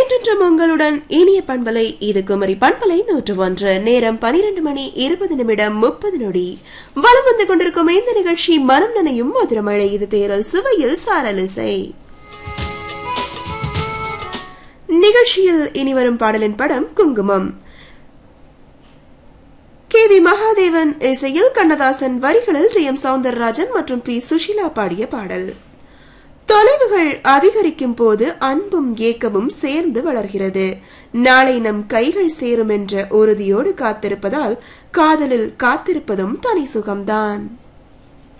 என்றென்றும் உங்களுடன் இனிய பண்பலை இது குமரி பண்பலை நூற்று ஒன்று நேரம் பனிரெண்டு மணி இருபது நிமிடம் முப்பது நொடி வலம் வந்து கொண்டிருக்கும் இந்த நிகழ்ச்சி மனம் நனையும் மதுரமழை இது தேரல் சுவையில் சாரலிசை நிகழ்ச்சியில் இனி வரும் பாடலின் படம் குங்குமம் கே வி மகாதேவன் இசையில் கண்ணதாசன் வரிகளில் டி எம் சவுந்தரராஜன் மற்றும் பி சுஷீலா பாடிய பாடல் தொலைவுகள் அதிகரிக்கும் போது அன்பும் ஏக்கமும் சேர்ந்து வளர்கிறது நாளை நம் கைகள் சேரும் என்ற உறுதியோடு காத்திருப்பதால் காதலில் காத்திருப்பதும் தனி சுகம்தான்